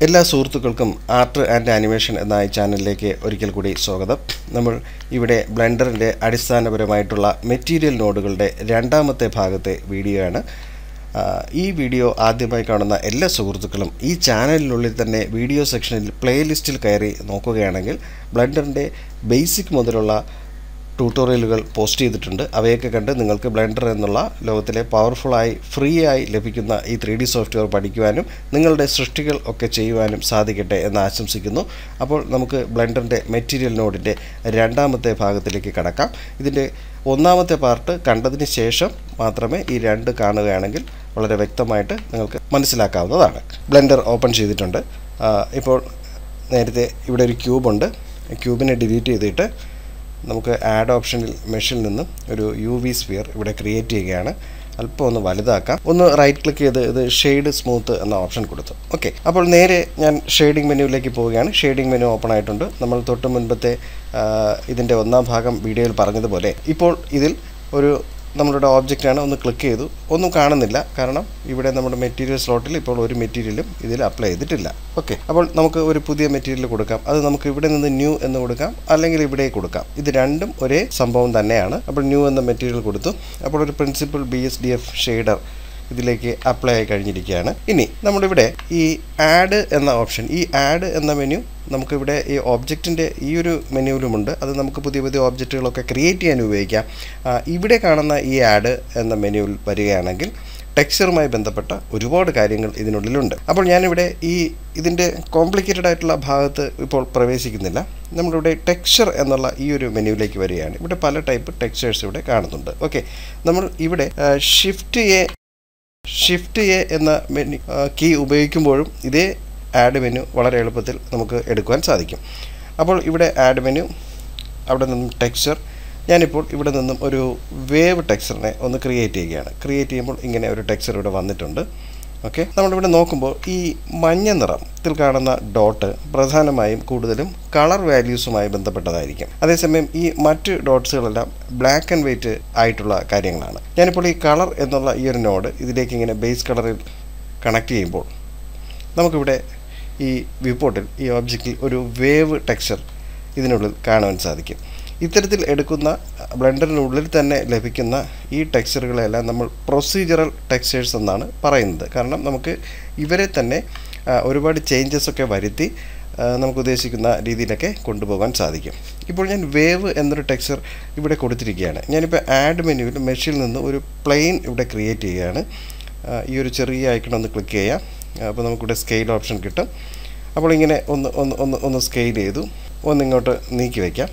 എല്ലാ സുഹൃത്തുക്കൾക്കും art and animation എന്ന ഈ ചാനലിലേക്ക് ഒരിക്കൽ കൂടി സ്വാഗതം നമ്മൾ ഇവിടെ ബ്ലെൻഡറിൻ്റെ അടിസ്ഥാനപരമായിട്ടുള്ള മെറ്റീരിയൽ നോഡുകളുടെ രണ്ടാമത്തെ ഭാഗത്തെ വീഡിയോ ആണ് ആ, ഈ വീഡിയോ ആദ്യമായി കാണുന്ന എല്ലാ സുഹൃത്തുക്കളും ഈ ചാനലിനുള്ളിൽ തന്നെ വീഡിയോ സെക്ഷനിൽ പ്ലേലിസ്റ്റിൽ കയറി നോക്കുകയാണെങ്കിൽ ബ്ലെൻഡറിൻ്റെ ബേസിക് മുതലുള്ള ട്യൂട്ടോറിയലുകൾ പോസ്റ്റ് ചെയ്തിട്ടുണ്ട് അവയൊക്കെ കണ്ട് നിങ്ങൾക്ക് ബ്ലെൻഡർ എന്നുള്ള ലോകത്തിലെ പവർഫുള്ളായി ഫ്രീ ആയി ലഭിക്കുന്ന ഈ ത്രീ ഡി സോഫ്റ്റ്വെയർ പഠിക്കുവാനും നിങ്ങളുടെ സൃഷ്ടികൾ ഒക്കെ ചെയ്യുവാനും സാധിക്കട്ടെ എന്ന് ആശംസിക്കുന്നു അപ്പോൾ നമുക്ക് ബ്ലെൻഡറിൻ്റെ മെറ്റീരിയൽ നോഡിൻ്റെ രണ്ടാമത്തെ ഭാഗത്തിലേക്ക് കടക്കാം ഇതിൻ്റെ ഒന്നാമത്തെ പാർട്ട് കണ്ടതിന് ശേഷം മാത്രമേ ഈ രണ്ട് കാണുകയാണെങ്കിൽ വളരെ വ്യക്തമായിട്ട് നിങ്ങൾക്ക് മനസ്സിലാക്കാവുന്നതാണ് ബ്ലെൻഡർ ഓപ്പൺ ചെയ്തിട്ടുണ്ട് ആ, ഇപ്പോൾ നേരത്തെ ഇവിടെ ഒരു ക്യൂബുണ്ട് ക്യൂബിനെ ഡിലീറ്റ് ചെയ്തിട്ട് നമുക്ക് ആഡ് ഓപ്ഷനിൽ മെഷിൽ നിന്നും ഒരു യു വി സ്ഫിയർ ഇവിടെ ക്രിയേറ്റ് ചെയ്യുകയാണ് അല്പം ഒന്ന് വലുതാക്കാം ഒന്ന് റൈറ്റ് ക്ലിക്ക് ചെയ്ത് ഇത് ഷെയ്ഡ് സ്മൂത്ത് എന്ന ഓപ്ഷൻ കൊടുത്തു ഓക്കെ അപ്പോൾ നേരെ ഞാൻ ഷെയ്ഡിംഗ് മെനുവിലേക്ക് പോവുകയാണ് ഷെയ്ഡിംഗ് മെനു ഓപ്പൺ ആയിട്ടുണ്ട് നമ്മൾ തൊട്ട് മുൻപത്തെ ആ, ഇതിൻ്റെ ഒന്നാം ഭാഗം വീഡിയോയിൽ പറഞ്ഞതുപോലെ ഇപ്പോൾ ഇതിൽ ഒരു നമ്മളുടെ ഓബ്ജക്റ്റാണ് ഒന്ന് ക്ലിക്ക് ചെയ്തു ഒന്നും കാണുന്നില്ല കാരണം ഇവിടെ നമ്മുടെ മെറ്റീരിയൽ സ്ലോട്ടിൽ ഇപ്പോൾ ഒരു മെറ്റീരിയലും ഇതിൽ അപ്ലൈ ചെയ്തിട്ടില്ല ഓക്കെ അപ്പോൾ നമുക്ക് ഒരു പുതിയ മെറ്റീരിയൽ കൊടുക്കാം അത് നമുക്ക് ഇവിടെ നിന്ന് ന്യൂ എന്ന് കൊടുക്കാം അല്ലെങ്കിൽ ഇവിടെ കൊടുക്കാം ഇത് രണ്ടും ഒരേ സംഭവം തന്നെയാണ് അപ്പോൾ ന്യൂ എന്ന മെറ്റീരിയൽ കൊടുത്തു അപ്പോൾ ഒരു principal B S D F shader ഇതിലേക്ക് അപ്ലൈ ആയി കഴിഞ്ഞിരിക്കുകയാണ് ഇനി നമ്മളിവിടെ ഈ ആഡ് എന്ന ഓപ്ഷൻ ഈ ആഡ് എന്ന മെനു നമുക്കിവിടെ ഈ ഓബ്ജക്റ്റിൻ്റെ ഈ ഒരു മെനുവിലുമുണ്ട് അത് നമുക്ക് പുതിയ പുതിയ ഓബ്ജക്റ്റുകളൊക്കെ ക്രിയേറ്റ് ചെയ്യാൻ ഉപയോഗിക്കാം ആ, ഇവിടെ കാണുന്ന ഈ ആഡ് എന്ന മെനുവിൽ വരികയാണെങ്കിൽ ടെക്സ്ചറുമായി ബന്ധപ്പെട്ട ഒരുപാട് കാര്യങ്ങൾ ഇതിനുള്ളിലുണ്ട് അപ്പോൾ ഞാനിവിടെ ഈ ഇതിൻ്റെ കോംപ്ലിക്കേറ്റഡ് ആയിട്ടുള്ള ഭാഗത്ത് ഇപ്പോൾ പ്രവേശിക്കുന്നില്ല നമ്മളിവിടെ ടെക്സ്ചർ എന്നുള്ള ഈ ഒരു മെനുവിലേക്ക് വരികയാണ് ഇവിടെ പല ടൈപ്പ് ടെക്സ്ചേഴ്സ് ഇവിടെ കാണുന്നുണ്ട് ഓക്കെ നമ്മൾ ഇവിടെ ഷിഫ്റ്റ് എ ഷിഫ്റ്റ് എ എന്ന മെനു കീ ഉപയോഗിക്കുമ്പോഴും ഇതേ ആഡ് മെനു വളരെ എളുപ്പത്തിൽ നമുക്ക് എടുക്കുവാൻ സാധിക്കും അപ്പോൾ ഇവിടെ ആഡ് മെനു അവിടെ നിന്നും ടെക്സ്ചർ ഞാനിപ്പോൾ ഇവിടെ നിന്നും ഒരു വേവ് ടെക്സ്ചറിനെ ഒന്ന് ക്രിയേറ്റ് ചെയ്യുകയാണ് ക്രിയേറ്റ് ചെയ്യുമ്പോൾ ഇങ്ങനെ ഒരു ടെക്സ്ചർ ഇവിടെ വന്നിട്ടുണ്ട് ഓക്കെ നമ്മളിവിടെ നോക്കുമ്പോൾ ഈ മഞ്ഞ നിറത്തിൽ കാണുന്ന ഡോട്ട് പ്രധാനമായും കൂടുതലും കളർ വാല്യൂസുമായി ബന്ധപ്പെട്ടതായിരിക്കും അതേസമയം ഈ മറ്റ് ഡോട്ട്സുകളെല്ലാം ബ്ലാക്ക് ആൻഡ് വൈറ്റ് ആയിട്ടുള്ള കാര്യങ്ങളാണ് ഞാനിപ്പോൾ ഈ കളർ എന്നുള്ള ഈ ഒരു നോഡ് ഇതിലേക്ക് ഇങ്ങനെ ബേസ് കളറിൽ കണക്ട് ചെയ്യുമ്പോൾ നമുക്കിവിടെ ഈ വ്യൂപോർട്ടിൽ ഈ ഓബ്ജക്റ്റിൽ ഒരു വേവ് ടെക്സ്ചർ ഇതിനുള്ളിൽ കാണുവാൻ സാധിക്കും ഇത്തരത്തിൽ എടുക്കുന്ന ബ്ലെൻഡറിനുള്ളിൽ തന്നെ ലഭിക്കുന്ന ഈ ടെക്സ്ചറുകളെല്ലാം നമ്മൾ പ്രൊസീജറൽ ടെക്സ്ചേഴ്സ് എന്നാണ് പറയുന്നത് കാരണം നമുക്ക് ഇവരെ തന്നെ ആ, ഒരുപാട് ചേഞ്ചസ് ഒക്കെ വരുത്തി ആ, നമുക്ക് ഉദ്ദേശിക്കുന്ന രീതിയിലൊക്കെ കൊണ്ടുപോകാൻ സാധിക്കും ഇപ്പോൾ ഞാൻ വേവ് എന്നൊരു ടെക്സ്ചർ ഇവിടെ കൊടുത്തിരിക്കുകയാണ് ഞാനിപ്പോൾ ആഡ് മെനുവിൽ മെഷിൽ നിന്ന് ഒരു പ്ലെയിൻ ഇവിടെ ക്രിയേറ്റ് ചെയ്യുകയാണ് ആ, ഈ ഒരു ചെറിയ ഐക്കൺ ഒന്ന് ക്ലിക്ക് ചെയ്യാം അപ്പോൾ നമുക്കിവിടെ സ്കെയിൽ ഓപ്ഷൻ കിട്ടും അപ്പോൾ ഇങ്ങനെ ഒന്ന് ഒന്ന് ഒന്ന് ഒന്ന് സ്കെയിൽ ചെയ്തു ഒന്ന് ഇങ്ങോട്ട് നീക്കി വയ്ക്കാം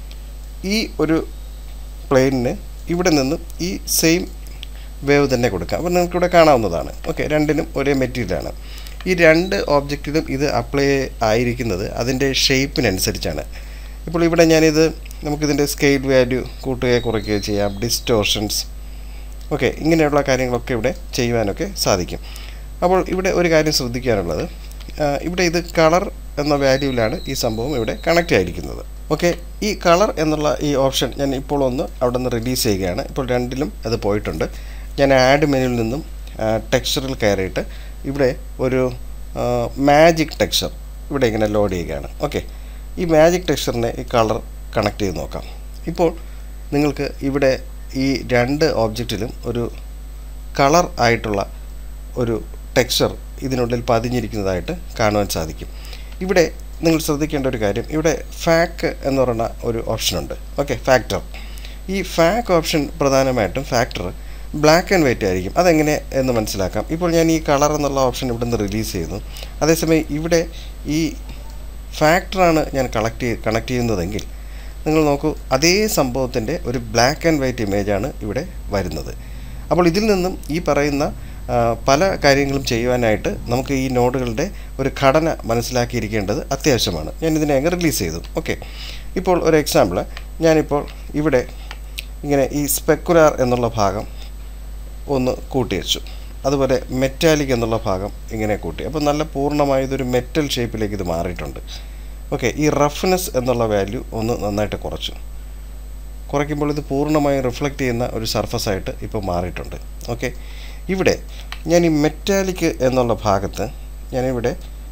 ഈ ഒരു പ്ലെയിനിന് ഇവിടെ നിന്നും ഈ സെയിം വേവ് തന്നെ കൊടുക്കാം അപ്പോൾ നിങ്ങൾക്കിവിടെ കാണാവുന്നതാണ് ഓക്കെ രണ്ടിനും ഒരേ മെറ്റീരിയലാണ് ഈ രണ്ട് ഓബ്ജക്റ്റിലും ഇത് അപ്ലൈ ആയിരിക്കുന്നത് അതിൻ്റെ ഷേപ്പിനനുസരിച്ചാണ് ഇപ്പോൾ ഇവിടെ ഞാനിത് നമുക്കിതിൻ്റെ സ്കെയിൽ വാല്യൂ കൂട്ടുകയോ കുറയ്ക്കുകയോ ചെയ്യാം ഡിസ്റ്റോർഷൻസ് ഓക്കെ ഇങ്ങനെയുള്ള കാര്യങ്ങളൊക്കെ ഇവിടെ ചെയ്യുവാനൊക്കെ സാധിക്കും അപ്പോൾ ഇവിടെ ഒരു കാര്യം ശ്രദ്ധിക്കാനുള്ളത് ആ, ഇവിടെ ഇത് കളർ എന്ന വാല്യൂവിലാണ് ഈ സംഭവം ഇവിടെ കണക്റ്റ് ആയിരിക്കുന്നത് ഓക്കെ ഈ കളർ എന്നുള്ള ഈ ഓപ്ഷൻ ഞാൻ ഇപ്പോൾ ഒന്ന് അവിടെ നിന്ന് റിലീസ് ചെയ്യുകയാണ് ഇപ്പോൾ രണ്ടിലും അത് പോയിട്ടുണ്ട് ഞാൻ ആഡ് മെനുവിൽ നിന്നും ടെക്സ്ചറിൽ കയറിയിട്ട് ഇവിടെ ഒരു മാജിക് ടെക്സ്ചർ ഇവിടെ ഇങ്ങനെ ലോഡ് ചെയ്യുകയാണ് ഓക്കെ ഈ മാജിക് ടെക്സ്ചറിനെ ഈ കളർ കണക്ട് ചെയ്ത് നോക്കാം ഇപ്പോൾ നിങ്ങൾക്ക് ഇവിടെ ഈ രണ്ട് ഓബ്ജക്റ്റിലും ഒരു കളർ ആയിട്ടുള്ള ഒരു ടെക്സ്ചർ ഇതിനുള്ളിൽ പതിഞ്ഞിരിക്കുന്നതായിട്ട് കാണുവാൻ സാധിക്കും ഇവിടെ നിങ്ങൾ ശ്രദ്ധിക്കേണ്ട ഒരു കാര്യം ഇവിടെ ഫാക്ക് എന്ന് പറയുന്ന ഒരു ഓപ്ഷനുണ്ട് ഓക്കെ ഫാക്ടർ ഈ ഫാക്ക് ഓപ്ഷൻ പ്രധാനമായിട്ടും ഫാക്ടർ ബ്ലാക്ക് ആൻഡ് വൈറ്റ് ആയിരിക്കും അതെങ്ങനെ എന്ന് മനസ്സിലാക്കാം ഇപ്പോൾ ഞാൻ ഈ കളർ എന്നുള്ള ഓപ്ഷൻ ഇവിടെ നിന്ന് റിലീസ് ചെയ്യുന്നു അതേസമയം ഇവിടെ ഈ ഫാക്ടറാണ് ഞാൻ കളക്ട് ചെയ്ത് കണക്ട് ചെയ്യുന്നതെങ്കിൽ നിങ്ങൾ നോക്കൂ അതേ സംഭവത്തിൻ്റെ ഒരു ബ്ലാക്ക് ആൻഡ് വൈറ്റ് ഇമേജാണ് ഇവിടെ വരുന്നത് അപ്പോൾ ഇതിൽ നിന്നും ഈ പറയുന്ന ആ, പല കാര്യങ്ങളും ചെയ്യുവാനായിട്ട് നമുക്ക് ഈ നോഡുകളുടെ ഒരു ഘടന മനസ്സിലാക്കിയിരിക്കേണ്ടത് അത്യാവശ്യമാണ് ഞാൻ ഇതിനെ അങ്ങ് റിലീസ് ചെയ്തു ഓക്കെ ഇപ്പോൾ ഒരു എക്സാമ്പിൾ ഞാനിപ്പോൾ ഇവിടെ ഇങ്ങനെ ഈ സ്പെക്കുലാർ എന്നുള്ള ഭാഗം ഒന്ന് കൂട്ടി വെച്ചു അതുപോലെ മെറ്റാലിക് എന്നുള്ള ഭാഗം ഇങ്ങനെ കൂട്ടി അപ്പോൾ നല്ല പൂർണ്ണമായ ഇതൊരു മെറ്റൽ ഷേപ്പിലേക്ക് ഇത് മാറിയിട്ടുണ്ട് ഓക്കെ ഈ റഫ്നെസ് എന്നുള്ള വാല്യൂ ഒന്ന് നന്നായിട്ട് കുറച്ചു കുറയ്ക്കുമ്പോൾ ഇത് പൂർണ്ണമായും റിഫ്ലക്റ്റ് ചെയ്യുന്ന ഒരു സർഫസ് ആയിട്ട് ഇപ്പോൾ മാറിയിട്ടുണ്ട് ഓക്കെ ഇവിടെ ഞാൻ ഈ മെറ്റാലിക് എന്നുള്ള ഭാഗത്ത് ഞാനിവിടെ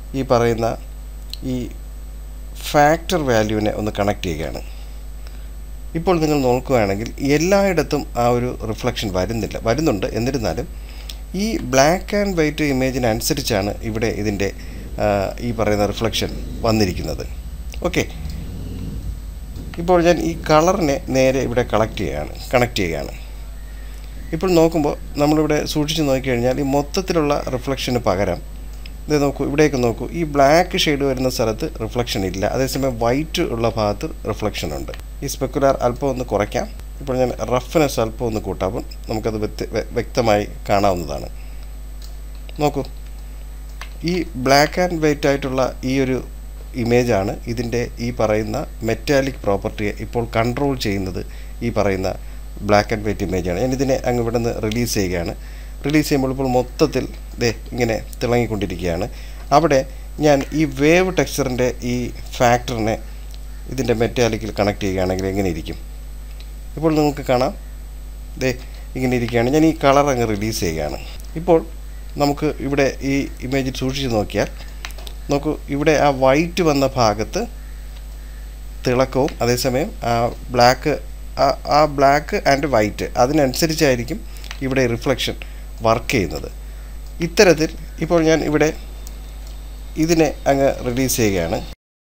ഈ പറയുന്ന ഈ ഫാക്ടർ വാല്യൂവിനെ ഒന്ന് കണക്ട് ചെയ്യുകയാണ് ഇപ്പോൾ നിങ്ങൾ നോക്കുകയാണെങ്കിൽ എല്ലായിടത്തും ആ ഒരു റിഫ്ലക്ഷൻ വരുന്നില്ല വരുന്നുണ്ട് എന്നിരുന്നാലും ഈ ബ്ലാക്ക് ആൻഡ് വൈറ്റ് ഇമേജിനനുസരിച്ചാണ് ഇവിടെ ഇതിൻ്റെ ആ, ഈ പറയുന്ന റിഫ്ലക്ഷൻ വന്നിരിക്കുന്നത് ഓക്കെ ഇപ്പോൾ ഞാൻ ഈ കളറിനെ നേരെ ഇവിടെ കളക്ട് ചെയ്യുകയാണ് കണക്ട് ചെയ്യുകയാണ് ഇപ്പോൾ നോക്കുമ്പോൾ നമ്മളിവിടെ സൂക്ഷിച്ച് നോക്കിക്കഴിഞ്ഞാൽ ഈ മൊത്തത്തിലുള്ള റിഫ്ലക്ഷന് പകരം ഇത് നോക്കൂ ഇവിടേക്ക് നോക്കൂ ഈ ബ്ലാക്ക് ഷെയ്ഡ് വരുന്ന സ്ഥലത്ത് റിഫ്ലക്ഷൻ ഇല്ല അതേസമയം വൈറ്റ് ഉള്ള ഭാഗത്ത് റിഫ്ലക്ഷൻ ഉണ്ട് ഈ സ്പെക്കുലാർ അല്പം ഒന്ന് കുറയ്ക്കാം ഇപ്പോൾ ഞാൻ റഫ്നെസ് അല്പം ഒന്ന് കൂട്ടാമ്പോൾ നമുക്കത് വ്യക്ത- വ്യ- വ്യക്തമായി കാണാവുന്നതാണ് നോക്കൂ ഈ ബ്ലാക്ക് ആൻഡ് വൈറ്റ് ആയിട്ടുള്ള ഈ ഒരു ഇമേജാണ് ഇതിൻ്റെ ഈ പറയുന്ന മെറ്റാലിക് പ്രോപ്പർട്ടിയെ ഇപ്പോൾ കൺട്രോൾ ചെയ്യുന്നത് ഈ പറയുന്ന ബ്ലാക്ക് ആൻഡ് വൈറ്റ് ഇമേജാണ് ഞാൻ ഇതിനെ അങ്ങ് ഇവിടെ നിന്ന് റിലീസ് ചെയ്യുകയാണ് റിലീസ് ചെയ്യുമ്പോൾ ഇപ്പോൾ മൊത്തത്തിൽ ദേ ഇങ്ങനെ തിളങ്ങിക്കൊണ്ടിരിക്കുകയാണ് അവിടെ ഞാൻ ഈ വേവ് ടെക്സ്ചറിൻ്റെ ഈ ഫാക്ടറിനെ ഇതിൻ്റെ മെറ്റാലിക്കിൽ കണക്ട് ചെയ്യുകയാണെങ്കിൽ എങ്ങനെ ഇരിക്കും ഇപ്പോൾ നിങ്ങൾക്ക് കാണാം ദേ ഇങ്ങനെ ഇരിക്കുകയാണ് ഞാൻ ഈ കളർ അങ്ങ് റിലീസ് ചെയ്യുകയാണ് ഇപ്പോൾ നമുക്ക് ഇവിടെ ഈ ഇമേജിൽ സൂക്ഷിച്ച് നോക്കിയാൽ നോക്കൂ ഇവിടെ ആ വൈറ്റ് വന്ന ഭാഗത്ത് തിളക്കവും അതേസമയം ആ ബ്ലാക്ക് ആ ബ്ലാക്ക് ആൻഡ് വൈറ്റ് അതിനനുസരിച്ചായിരിക്കും ഇവിടെ റിഫ്ലക്ഷൻ വർക്ക് ചെയ്യുന്നത് ഇത്തരത്തിൽ ഇപ്പോൾ ഞാൻ ഇവിടെ ഇതിനെ അങ്ങ് റിലീസ് ചെയ്യുകയാണ്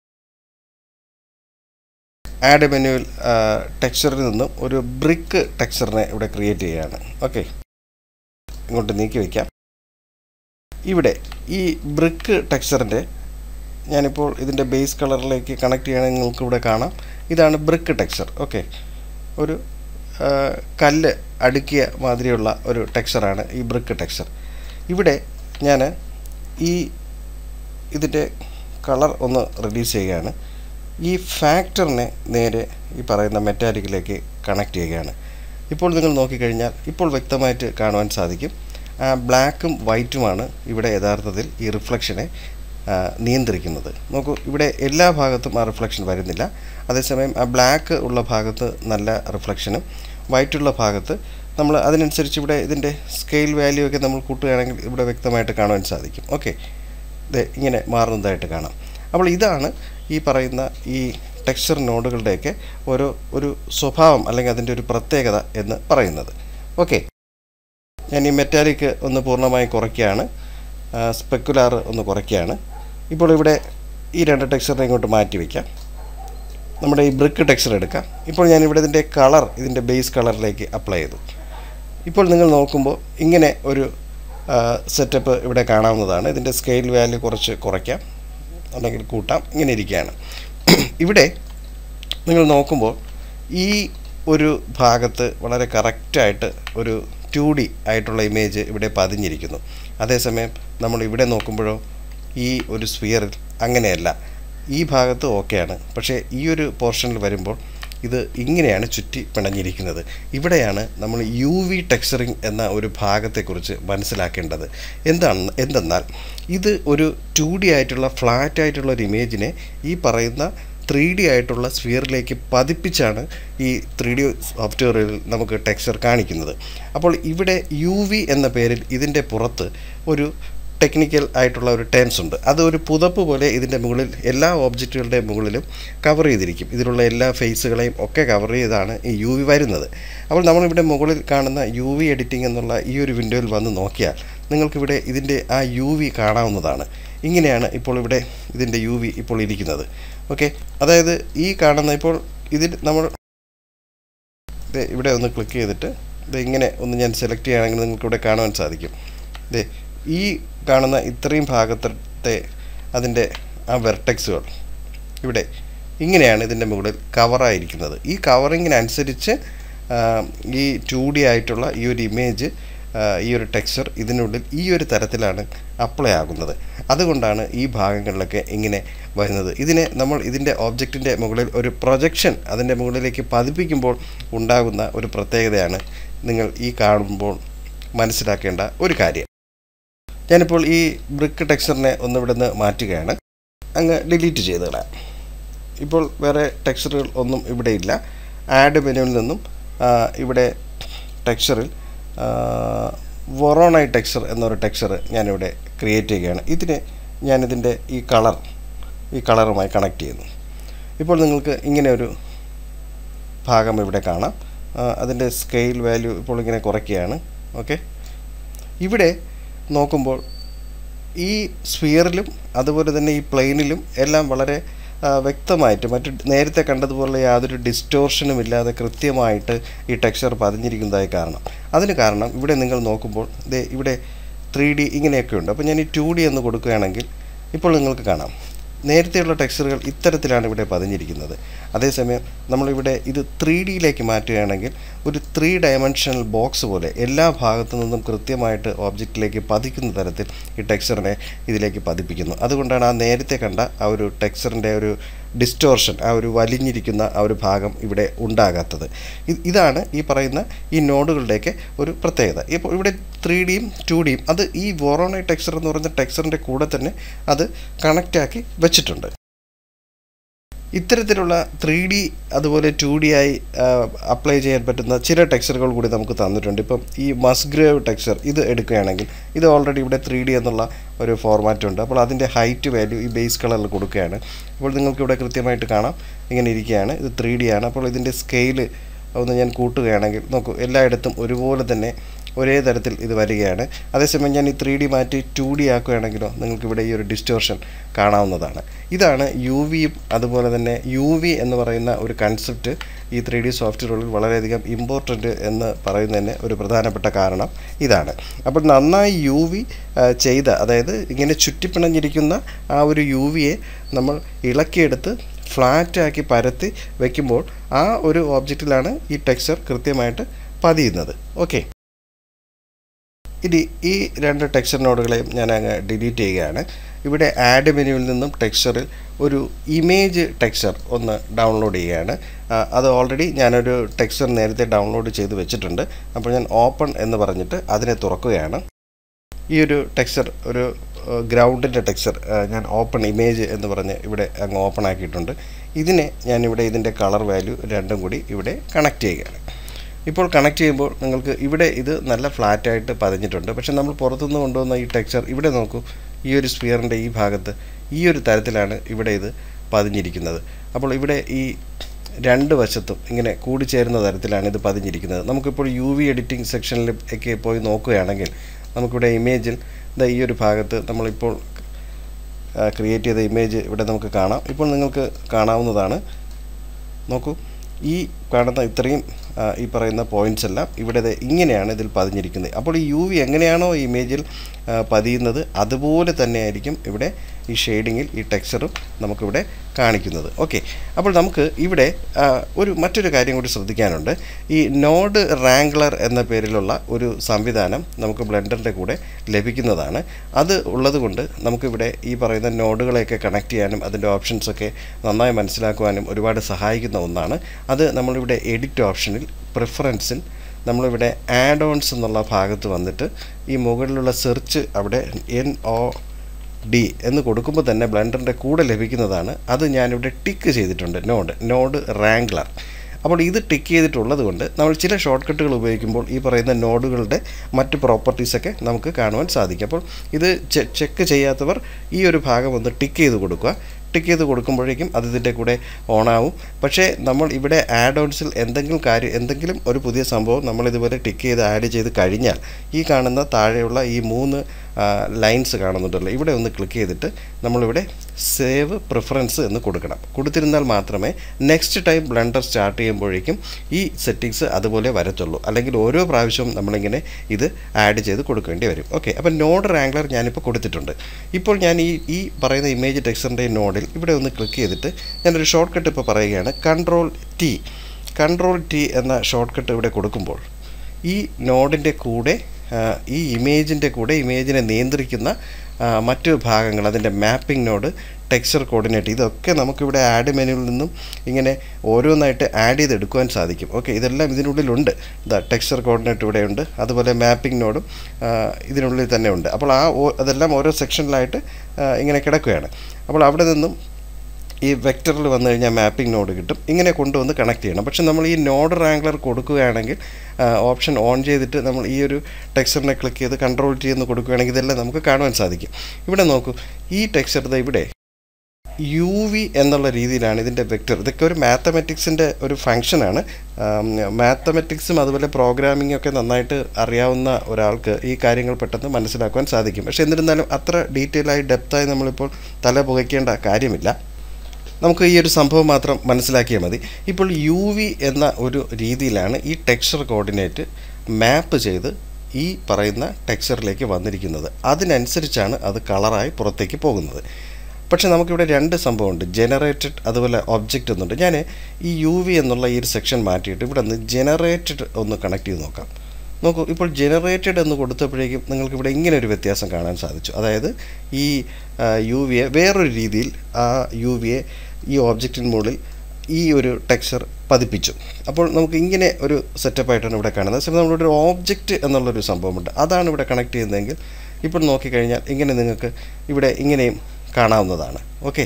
ആഡ് മെനുവിൽ ടെക്സ്ചറിൽ നിന്നും ഒരു ബ്രിക്ക് ടെക്സ്ചറിനെ ഇവിടെ ക്രിയേറ്റ് ചെയ്യുകയാണ് ഓക്കെ ഇങ്ങോട്ട് നീക്കി വയ്ക്കാം ഇവിടെ ഈ ബ്രിക്ക് ടെക്സ്ചറിൻ്റെ ഞാനിപ്പോൾ ഇതിൻ്റെ ബേസ് കളറിലേക്ക് കണക്ട് ചെയ്യണമെങ്കിൽ നിങ്ങൾക്ക് ഇവിടെ കാണാം ഇതാണ് ബ്രിക്ക് ടെക്സ്ചർ ഓക്കെ ഒരു ആ, കല്ല് അടുക്കിയ മാതിരിയുള്ള ഒരു ടെക്സ്ചറാണ് ഈ ബ്രിക്ക് ടെക്സ്ചർ ഇവിടെ ഞാൻ ഈ ഇതിൻ്റെ കളർ ഒന്ന് റിലീസ് ചെയ്യുകയാണ് ഈ ഫാക്ടറിനെ നേരെ ഈ പറയുന്ന മെറ്റാലിക്കിലേക്ക് കണക്ട് ചെയ്യുകയാണ് ഇപ്പോൾ നിങ്ങൾ നോക്കിക്കഴിഞ്ഞാൽ ഇപ്പോൾ വ്യക്തമായിട്ട് കാണുവാൻ സാധിക്കും ആ ബ്ലാക്കും വൈറ്റുമാണ് ഇവിടെ യഥാർത്ഥത്തിൽ ഈ റിഫ്ലക്ഷനെ ആ, നിയന്ത്രിക്കുന്നത് നോക്കൂ ഇവിടെ എല്ലാ ഭാഗത്തും ആ റിഫ്ലക്ഷൻ വരുന്നില്ല അതേസമയം ആ ബ്ലാക്ക് ഉള്ള ഭാഗത്ത് നല്ല റിഫ്ലക്ഷനും വൈറ്റുള്ള ഭാഗത്ത് നമ്മൾ അതിനനുസരിച്ച് ഇവിടെ ഇതിൻ്റെ സ്കെയിൽ വാല്യൂ ഒക്കെ നമ്മൾ കൂട്ടുകയാണെങ്കിൽ ഇവിടെ വ്യക്തമായിട്ട് കാണുവാൻ സാധിക്കും ഓക്കെ ഇത് ഇങ്ങനെ മാറുന്നതായിട്ട് കാണാം അപ്പോൾ ഇതാണ് ഈ പറയുന്ന ഈ ടെക്സ്ചർ നോഡുകളുടെയൊക്കെ ഓരോ ഒരു സ്വഭാവം അല്ലെങ്കിൽ അതിൻ്റെ ഒരു പ്രത്യേകത എന്ന് പറയുന്നത് ഓക്കെ ഞാൻ ഈ മെറ്റാലിക് ഒന്ന് പൂർണ്ണമായി കുറയ്ക്കുകയാണ് സ്പെക്കുലാർ ഒന്ന് കുറയ്ക്കുകയാണ് ഇപ്പോൾ ഇവിടെ ഈ രണ്ട് ടെക്സ്ചറിനെ ഇങ്ങോട്ട് മാറ്റി വയ്ക്കാം നമ്മുടെ ഈ ബ്രിക്ക് ടെക്സ്ചർ എടുക്കാം ഇപ്പോൾ ഞാൻ ഇവിടെ ഇതിൻ്റെ കളർ ഇതിൻ്റെ ബേസ് കളറിലേക്ക് അപ്ലൈ ചെയ്തു ഇപ്പോൾ നിങ്ങൾ നോക്കുമ്പോൾ ഇങ്ങനെ ഒരു സെറ്റപ്പ് ഇവിടെ കാണാവുന്നതാണ് ഇതിൻ്റെ സ്കെയിൽ വാല്യൂ കുറച്ച് കുറയ്ക്കാം അല്ലെങ്കിൽ കൂട്ടാം ഇങ്ങനെ ഇരിക്കുകയാണ് ഇവിടെ നിങ്ങൾ നോക്കുമ്പോൾ ഈ ഒരു ഭാഗത്ത് വളരെ കറക്റ്റായിട്ട് ഒരു ടു ഡി ആയിട്ടുള്ള ഇമേജ് ഇവിടെ പതിഞ്ഞിരിക്കുന്നു അതേസമയം നമ്മൾ ഇവിടെ നോക്കുമ്പോഴോ ഈ ഒരു സ്ഫിയറിൽ അങ്ങനെയല്ല ഈ ഭാഗത്ത് ഓക്കെയാണ് പക്ഷേ ഈ ഒരു പോർഷനിൽ വരുമ്പോൾ ഇത് ഇങ്ങനെയാണ് ചുറ്റി പിണഞ്ഞിരിക്കുന്നത് ഇവിടെയാണ് നമ്മൾ യു വി ടെക്സ്ചറിങ് എന്ന ഒരു ഭാഗത്തെക്കുറിച്ച് മനസ്സിലാക്കേണ്ടത് എന്താണ് എന്തെന്നാൽ ഇത് ഒരു ടു ഡി ആയിട്ടുള്ള ഫ്ലാറ്റ് ആയിട്ടുള്ള ഒരു ഇമേജിനെ ഈ പറയുന്ന ത്രീ ഡി ആയിട്ടുള്ള സ്ഫിയറിലേക്ക് പതിപ്പിച്ചാണ് ഈ ത്രീ ഡി സോഫ്റ്റ്വെയറിൽ നമുക്ക് ടെക്സ്ചർ കാണിക്കുന്നത് അപ്പോൾ ഇവിടെ യു വി എന്ന പേരിൽ ഇതിൻ്റെ പുറത്ത് ഒരു ടെക്നിക്കൽ ആയിട്ടുള്ള ഒരു ടേംസ് ഉണ്ട് അത് ഒരു പുതപ്പ് പോലെ ഇതിൻ്റെ മുകളിൽ എല്ലാ ഓബ്ജക്റ്റുകളുടെ മുകളിലും കവർ ചെയ്തിരിക്കും ഇതിലുള്ള എല്ലാ ഫേസുകളെയും ഒക്കെ കവർ ചെയ്താണ് ഈ യു വി വരുന്നത് അപ്പോൾ നമ്മളിവിടെ മുകളിൽ കാണുന്ന യു വി എഡിറ്റിംഗ് എന്നുള്ള ഈ ഒരു വിൻഡോയിൽ വന്ന് നോക്കിയാൽ നിങ്ങൾക്കിവിടെ ഇതിൻ്റെ ആ യു വി കാണാവുന്നതാണ് ഇങ്ങനെയാണ് ഇപ്പോൾ ഇവിടെ ഇതിൻ്റെ യു വി ഇപ്പോൾ ഇരിക്കുന്നത് ഓക്കെ അതായത് ഈ കാണുന്ന ഇപ്പോൾ ഇതിൽ നമ്മൾ ദേ ഇവിടെ ഒന്ന് ക്ലിക്ക് ചെയ്തിട്ട് ഇത് ഇങ്ങനെ ഒന്ന് ഞാൻ സെലക്ട് ചെയ്യുകയാണെങ്കിൽ നിങ്ങൾക്ക് ഇവിടെ കാണുവാൻ സാധിക്കും ദേ ഈ കാണുന്ന ഇത്രയും ഭാഗത്തെ അതിൻ്റെ ആ വെർട്ടെക്സുകൾ ഇവിടെ ഇങ്ങനെയാണ് ഇതിൻ്റെ മുകളിൽ കവറായിരിക്കുന്നത് ഈ കവറിങ്ങിനനുസരിച്ച് ആ, ഈ ടു ഡി ആയിട്ടുള്ള ഈ ഒരു ഇമേജ് ഈ ഒരു ടെക്സ്ചർ ഇതിനുള്ളിൽ ഈ ഒരു തരത്തിലാണ് അപ്ലൈ ആകുന്നത് അതുകൊണ്ടാണ് ഈ ഭാഗങ്ങളിലൊക്കെ ഇങ്ങനെ വരുന്നത് ഇതിനെ നമ്മൾ ഇതിൻ്റെ ഓബ്ജക്റ്റിൻ്റെ മുകളിൽ ഒരു പ്രൊജക്ഷൻ അതിൻ്റെ മുകളിലേക്ക് പതിപ്പിക്കുമ്പോൾ ഉണ്ടാകുന്ന ഒരു പ്രത്യേകതയാണ് നിങ്ങൾ ഈ കാണുമ്പോൾ മനസ്സിലാക്കേണ്ട ഒരു കാര്യം ഞാനിപ്പോൾ ഈ ബ്രിക്ക് ടെക്സ്ചറിനെ ഒന്ന് ഇവിടെ നിന്ന് മാറ്റുകയാണ് അങ്ങ് ഡിലീറ്റ് ചെയ്ത് കളയാം ഇപ്പോൾ വേറെ ടെക്സ്ചറുകൾ ഒന്നും ഇവിടെ ഇല്ല ആഡ് മെനുവിൽ നിന്നും ആ, ഇവിടെ ടെക്സ്ചറിൽ വൊറോണൈ ടെക്സ്ചർ എന്നൊരു ടെക്സ്ചർ ഞാനിവിടെ ക്രിയേറ്റ് ചെയ്യുകയാണ് ഇതിനെ ഞാനിതിൻ്റെ ഈ കളർ ഈ കളറുമായി കണക്ട് ചെയ്യുന്നു ഇപ്പോൾ നിങ്ങൾക്ക് ഇങ്ങനെ ഒരു ഭാഗം ഇവിടെ കാണാം ആ, അതിൻ്റെ സ്കെയിൽ വാല്യൂ ഇപ്പോൾ ഇങ്ങനെ കുറയ്ക്കുകയാണ് ഓക്കെ ഇവിടെ നോക്കുമ്പോൾ ഈ സ്ഫിയറിലും അതുപോലെ തന്നെ ഈ പ്ലെയിനിലും എല്ലാം വളരെ ആ, വ്യക്തമായിട്ട് മറ്റ് നേരത്തെ കണ്ടതുപോലെ യാതൊരു ഡിസ്റ്റോർഷനും ഇല്ലാതെ കൃത്യമായിട്ട് ഈ ടെക്സ്ചർ പതിഞ്ഞിരിക്കുന്നതായി കാരണം അതിന് കാരണം ഇവിടെ നിങ്ങൾ നോക്കുമ്പോൾ ദേ ഇവിടെ ത്രീ ഡി ഇങ്ങനെയൊക്കെ ഉണ്ട് അപ്പോൾ ഞാൻ ഈ ടു ഡി എന്ന് കൊടുക്കുകയാണെങ്കിൽ ഇപ്പോൾ നിങ്ങൾക്ക് കാണാം നേരത്തെയുള്ള ടെക്സ്ചറുകൾ ഇത്തരത്തിലാണ് ഇവിടെ പതിഞ്ഞിരിക്കുന്നത് അതേസമയം നമ്മളിവിടെ ഇത് ത്രീ ഡിയിലേക്ക് മാറ്റുകയാണെങ്കിൽ ഒരു ത്രീ ഡയമെൻഷണൽ ബോക്സ് പോലെ എല്ലാ ഭാഗത്തു നിന്നും കൃത്യമായിട്ട് ഓബ്ജക്റ്റിലേക്ക് പതിക്കുന്ന തരത്തിൽ ഈ ടെക്സ്ചറിനെ ഇതിലേക്ക് പതിപ്പിക്കുന്നു അതുകൊണ്ടാണ് ആ നേരത്തെ കണ്ട ആ ഒരു ടെക്സ്ചറിൻ്റെ ഒരു ഡിസ്റ്റോർഷൻ ആ ഒരു വലിഞ്ഞിരിക്കുന്ന ആ ഒരു ഭാഗം ഇവിടെ ഉണ്ടാകാത്തത് ഇത് ഇതാണ് ഈ പറയുന്ന ഈ നോഡുകളുടെയൊക്കെ ഒരു പ്രത്യേകത ഇപ്പോൾ ഇവിടെ ത്രീ ഡിയും ടു ഡിയും അത് ഈ വോറോണൈ ടെക്സ്ചർ എന്ന് പറയുന്ന ടെക്സ്ചറിൻ്റെ കൂടെ തന്നെ അത് കണക്റ്റാക്കി വെച്ചിട്ടുണ്ട് ഇത്തരത്തിലുള്ള ത്രീ ഡി അതുപോലെ ടു ഡി ആയി അപ്ലൈ ചെയ്യാൻ പറ്റുന്ന ചില ടെക്സ്ചറുകൾ കൂടി നമുക്ക് തന്നിട്ടുണ്ട് ഇപ്പം ഈ മസ്ഗ്രേവ് ടെക്സ്ചർ ഇത് എടുക്കുകയാണെങ്കിൽ ഇത് ഓൾറെഡി ഇവിടെ ത്രീ ഡി എന്നുള്ള ഒരു ഫോർമാറ്റ് ഉണ്ട് അപ്പോൾ അതിൻ്റെ ഹൈറ്റ് വാല്യൂ ഈ ബേസ് കളറിൽ കൊടുക്കുകയാണ് അപ്പോൾ നിങ്ങൾക്ക് ഇവിടെ കൃത്യമായിട്ട് കാണാം ഇങ്ങനെ ഇരിക്കുകയാണ് ഇത് ത്രീ ഡി ആണ് അപ്പോൾ ഇതിൻ്റെ സ്കെയില് ഒന്ന് ഞാൻ കൂട്ടുകയാണെങ്കിൽ നോക്കൂ എല്ലായിടത്തും ഒരുപോലെ തന്നെ ഒരേ തരത്തിൽ ഇത് വരികയാണ് അതേസമയം ഞാൻ ഈ ത്രീ ഡി മാറ്റി ടു ഡി ആക്കുകയാണെങ്കിലോ നിങ്ങൾക്ക് ഇവിടെ ഈ ഒരു ഡിസ്റ്റോർഷൻ കാണാവുന്നതാണ് ഇതാണ് യു വിയും അതുപോലെ തന്നെ യു വി എന്ന് പറയുന്ന ഒരു കൺസെപ്റ്റ് ഈ ത്രീ ഡി സോഫ്റ്റ്വെയറുകളിൽ വളരെയധികം ഇമ്പോർട്ടൻ്റ് എന്ന് പറയുന്നതിന് ഒരു പ്രധാനപ്പെട്ട കാരണം ഇതാണ് അപ്പോൾ നന്നായി യു വി ചെയ്ത അതായത് ഇങ്ങനെ ചുറ്റിപ്പിണഞ്ഞിരിക്കുന്ന ആ ഒരു യു വിയെ നമ്മൾ ഇളക്കിയെടുത്ത് ഫ്ലാറ്റാക്കി പരത്തി വയ്ക്കുമ്പോൾ ആ ഒരു ഓബ്ജക്റ്റിലാണ് ഈ ടെക്സ്ചർ കൃത്യമായിട്ട് പതിയുന്നത് ഓക്കെ ഇനി ഈ രണ്ട് ടെക്സ്ചർ നോഡുകളെയും ഞാൻ അങ്ങ് ഡിലീറ്റ് ചെയ്യുകയാണ് ഇവിടെ ആഡ് മെനുവിൽ നിന്നും ടെക്സ്ചറിൽ ഒരു ഇമേജ് ടെക്സ്ചർ ഒന്ന് ഡൗൺലോഡ് ചെയ്യുകയാണ് ആ, അത് ഓൾറെഡി ഞാനൊരു ടെക്സ്ചർ നേരത്തെ ഡൗൺലോഡ് ചെയ്ത് വെച്ചിട്ടുണ്ട് അപ്പോൾ ഞാൻ ഓപ്പൺ എന്ന് പറഞ്ഞിട്ട് അതിനെ തുറക്കുകയാണ് ഈ ഒരു ടെക്സ്ചർ ഒരു ഗ്രൗണ്ടിൻ്റെ ടെക്സ്ചർ ഞാൻ ഓപ്പൺ ഇമേജ് എന്ന് പറഞ്ഞ് ഇവിടെ അങ്ങ് ഓപ്പൺ ആക്കിയിട്ടുണ്ട് ഇതിനെ ഞാൻ ഇവിടെ ഇതിൻ്റെ കളർ വാല്യൂ രണ്ടും കൂടി ഇവിടെ കണക്ട് ചെയ്യുകയാണ് ഇപ്പോൾ കണക്ട് ചെയ്യുമ്പോൾ നിങ്ങൾക്ക് ഇവിടെ ഇത് നല്ല ഫ്ലാറ്റായിട്ട് പതിഞ്ഞിട്ടുണ്ട് പക്ഷെ നമ്മൾ പുറത്തുനിന്ന് കൊണ്ടുവന്ന ഈ ടെക്സ്ചർ ഇവിടെ നോക്കൂ ഈ ഒരു സ്പിയറിൻ്റെ ഈ ഭാഗത്ത് ഈ ഒരു തരത്തിലാണ് ഇവിടെ ഇത് പതിഞ്ഞിരിക്കുന്നത് അപ്പോൾ ഇവിടെ ഈ രണ്ട് വശത്തും ഇങ്ങനെ കൂടിച്ചേരുന്ന തരത്തിലാണ് ഇത് പതിഞ്ഞിരിക്കുന്നത് നമുക്കിപ്പോൾ യു വി എഡിറ്റിംഗ് സെക്ഷനിൽ ഒക്കെ പോയി നോക്കുകയാണെങ്കിൽ നമുക്കിവിടെ ഇമേജിൽ ദാ ഈ ഒരു ഭാഗത്ത് നമ്മളിപ്പോൾ ക്രിയേറ്റ് ചെയ്ത ഇമേജ് ഇവിടെ നമുക്ക് കാണാം ഇപ്പോൾ നിങ്ങൾക്ക് കാണാവുന്നതാണ് നോക്കൂ ഈ കാണുന്ന ഇത്രയും ആ, ഈ പറയുന്ന പോയിൻറ്റ്സ് എല്ലാം ഇവിടെ ദേ ഇങ്ങനെയാണ് ഇതിൽ പതിഞ്ഞിരിക്കുന്നത് അപ്പോൾ ഈ യു വി എങ്ങനെയാണോ ഈ ഇമേജിൽ ആ, പതിയുന്നത് അതുപോലെ തന്നെയായിരിക്കും ഇവിടെ ഈ ഷെയ്ഡിങ്ങിൽ ഈ ടെക്സ്ചറും നമുക്കിവിടെ കാണിക്കുന്നത് ഓക്കെ അപ്പോൾ നമുക്ക് ഇവിടെ ആ, ഒരു മറ്റൊരു കാര്യം കൂടി ശ്രദ്ധിക്കാനുണ്ട് ഈ നോഡ് റാങ്ക്ലർ എന്ന പേരിലുള്ള ഒരു സംവിധാനം നമുക്ക് ബ്ലെൻഡറിൻ്റെ കൂടെ ലഭിക്കുന്നതാണ് അത് ഉള്ളതുകൊണ്ട് നമുക്കിവിടെ ഈ പറയുന്ന നോഡുകളെയൊക്കെ കണക്ട് ചെയ്യാനും അതിൻ്റെ ഓപ്ഷൻസൊക്കെ നന്നായി മനസ്സിലാക്കുവാനും ഒരുപാട് സഹായിക്കുന്ന ഒന്നാണ് അത് നമ്മളിവിടെ എഡിറ്റ് ഓപ്ഷനിൽ പ്രിഫറൻസിൽ നമ്മളിവിടെ ആഡ് ഓൺസ് എന്നുള്ള ഭാഗത്ത് വന്നിട്ട് ഈ മുകളിലുള്ള സെർച്ച് അവിടെ എൻ ഒ ഡി എന്ന് കൊടുക്കുമ്പോൾ തന്നെ ബ്ലെൻഡറിൻ്റെ കൂടെ ലഭിക്കുന്നതാണ് അത് ഞാനിവിടെ ടിക്ക് ചെയ്തിട്ടുണ്ട് നോഡ് നോഡ് റാങ്ക്ലർ അപ്പോൾ ഇത് ടിക്ക് ചെയ്തിട്ടുള്ളത് കൊണ്ട് നമ്മൾ ചില ഷോർട്ട് കട്ടുകൾ ഉപയോഗിക്കുമ്പോൾ ഈ പറയുന്ന നോഡുകളുടെ മറ്റ് പ്രോപ്പർട്ടീസൊക്കെ നമുക്ക് കാണുവാൻ സാധിക്കും അപ്പോൾ ഇത് ചെക്ക് ചെയ്യാത്തവർ ഈ ഒരു ഭാഗം ഒന്ന് ടിക്ക് ചെയ്ത് കൊടുക്കുക ടിക്ക് ചെയ്ത് കൊടുക്കുമ്പോഴേക്കും അത് ഇതിൻ്റെ കൂടെ ഓണാവും പക്ഷേ നമ്മൾ ഇവിടെ ആഡ് ഓൺസിൽ എന്തെങ്കിലും കാര്യം എന്തെങ്കിലും ഒരു പുതിയ സംഭവം നമ്മൾ ഇതുപോലെ ടിക്ക് ചെയ്ത് ആഡ് ചെയ്ത് കഴിഞ്ഞാൽ ഈ കാണുന്ന താഴെയുള്ള ഈ മൂന്ന് ലൈൻസ് കാണുന്നുണ്ടല്ലോ ഇവിടെ ഒന്ന് ക്ലിക്ക് ചെയ്തിട്ട് നമ്മളിവിടെ സേവ് പ്രിഫറൻസ് എന്ന് കൊടുക്കണം കൊടുത്തിരുന്നാൽ മാത്രമേ നെക്സ്റ്റ് ടൈം ബ്ലണ്ടർ സ്റ്റാർട്ട് ചെയ്യുമ്പോഴേക്കും ഈ സെറ്റിങ്സ് അതുപോലെ വരത്തുള്ളൂ അല്ലെങ്കിൽ ഓരോ പ്രാവശ്യവും നമ്മളിങ്ങനെ ഇത് ആഡ് ചെയ്ത് കൊടുക്കേണ്ടി വരും ഓക്കെ അപ്പോൾ നോഡ് റാങ്ക്ലർ ഞാനിപ്പോൾ കൊടുത്തിട്ടുണ്ട് ഇപ്പോൾ ഞാൻ ഈ ഈ പറയുന്ന ഇമേജ് ടെക്സ്ചറിൻ്റെ നോഡിൽ ഇവിടെ ഒന്ന് ക്ലിക്ക് ചെയ്തിട്ട് ഞാനൊരു ഷോർട്ട് കട്ട് ഇപ്പോൾ പറയുകയാണ് കൺട്രോൾ ടി കൺട്രോൾ ടി എന്ന ഷോർട്ട് കട്ട് ഇവിടെ കൊടുക്കുമ്പോൾ ഈ നോഡിൻ്റെ കൂടെ ആ, ഈ ഇമേജിൻ്റെ കൂടെ ഇമേജിനെ നിയന്ത്രിക്കുന്ന ആ, മറ്റ് ഭാഗങ്ങൾ അതിൻ്റെ മാപ്പിംഗ് നോഡ് ടെക്സ്ചർ കോർഡിനേറ്റ് ഇതൊക്കെ നമുക്കിവിടെ ആഡ് മെനുവിൽ നിന്നും ഇങ്ങനെ ഓരോന്നായിട്ട് ആഡ് ചെയ്ത് എടുക്കുവാൻ സാധിക്കും ഓക്കെ ഇതെല്ലാം ഇതിനുള്ളിലുണ്ട് ഇതാ ടെക്സ്ചർ കോർഡിനേറ്റ് ഇവിടെ ഉണ്ട് അതുപോലെ മാപ്പിംഗ് നോഡും ആ, ഇതിനുള്ളിൽ തന്നെ ഉണ്ട് അപ്പോൾ ആ ഓ- അതെല്ലാം ഓരോ സെക്ഷനിലായിട്ട് ആ, ഇങ്ങനെ കിടക്കുകയാണ് അപ്പോൾ അവിടെ നിന്നും ഈ വെക്ടറിൽ വന്നു കഴിഞ്ഞാൽ മാപ്പിംഗ് നോഡ് കിട്ടും ഇങ്ങനെ കൊണ്ടുവന്ന് കണക്ട് ചെയ്യണം പക്ഷെ നമ്മൾ ഈ നോഡ് റാങ്കുലർ കൊടുക്കുകയാണെങ്കിൽ ഓപ്ഷൻ ഓൺ ചെയ്തിട്ട് നമ്മൾ ഈ ഒരു ടെക്സ്ചറിനെ ക്ലിക്ക് ചെയ്ത് കൺട്രോൾ ചെയ്യുന്ന കൊടുക്കുകയാണെങ്കിൽ ഇതെല്ലാം നമുക്ക് കാണുവാൻ സാധിക്കും ഇവിടെ നോക്കൂ ഈ ടെക്സ്ചർ ഇവിടെ യു വി എന്നുള്ള രീതിയിലാണ് ഇതിൻ്റെ വെക്റ്റർ ഇതൊക്കെ ഒരു മാത്തമെറ്റിക്സിൻ്റെ ഒരു ഫങ്ഷനാണ് മാത്തമെറ്റിക്സും അതുപോലെ പ്രോഗ്രാമിംഗ് ഒക്കെ നന്നായിട്ട് അറിയാവുന്ന ഒരാൾക്ക് ഈ കാര്യങ്ങൾ പെട്ടെന്ന് മനസ്സിലാക്കുവാൻ സാധിക്കും പക്ഷേ എന്നിരുന്നാലും അത്ര ഡീറ്റെയിൽ ആയി ഡെപ്തായി നമ്മളിപ്പോൾ തല പുകയ്ക്കേണ്ട കാര്യമില്ല നമുക്ക് ഈ ഒരു സംഭവം മാത്രം മനസ്സിലാക്കിയാൽ മതി ഇപ്പോൾ യു വി എന്ന ഒരു രീതിയിലാണ് ഈ ടെക്സ്ചർ കോർഡിനേറ്റ് മാപ്പ് ചെയ്ത് ഈ പറയുന്ന ടെക്സ്ചറിലേക്ക് വന്നിരിക്കുന്നത് അതിനനുസരിച്ചാണ് അത് കളറായി പുറത്തേക്ക് പോകുന്നത് പക്ഷേ നമുക്കിവിടെ രണ്ട് സംഭവമുണ്ട് ജനറേറ്റഡ് അതുപോലെ ഒബ്ജക്റ്റ് എന്നുണ്ട് ഞാൻ ഈ യു വി എന്നുള്ള ഈ ഒരു സെക്ഷൻ മാറ്റിയിട്ട് ഇവിടെ നിന്ന് ജനറേറ്റഡ് ഒന്ന് കണക്ട് ചെയ്ത് നോക്കാം നോക്കൂ ഇപ്പോൾ ജനറേറ്റഡ് എന്ന് കൊടുത്തപ്പോഴേക്കും നിങ്ങൾക്ക് ഇവിടെ ഇങ്ങനെ ഒരു വ്യത്യാസം കാണാൻ സാധിച്ചു അതായത് ഈ യു വിയെ വേറൊരു രീതിയിൽ ആ യു വിയെ ഈ ഓബ്ജക്റ്റിന് മുകളിൽ ഈ ഒരു ടെക്സ്ചർ പതിപ്പിച്ചു അപ്പോൾ നമുക്ക് ഇങ്ങനെ ഒരു സെറ്റപ്പായിട്ടാണ് ഇവിടെ കാണുന്നത് പക്ഷേ നമ്മളിവിടെ ഒരു ഓബ്ജക്റ്റ് എന്നുള്ളൊരു സംഭവമുണ്ട് അതാണ് ഇവിടെ കണക്ട് ചെയ്യുന്നതെങ്കിൽ ഇപ്പോൾ നോക്കിക്കഴിഞ്ഞാൽ ഇങ്ങനെ നിങ്ങൾക്ക് ഇവിടെ ഇങ്ങനെയും കാണാവുന്നതാണ് ഓക്കെ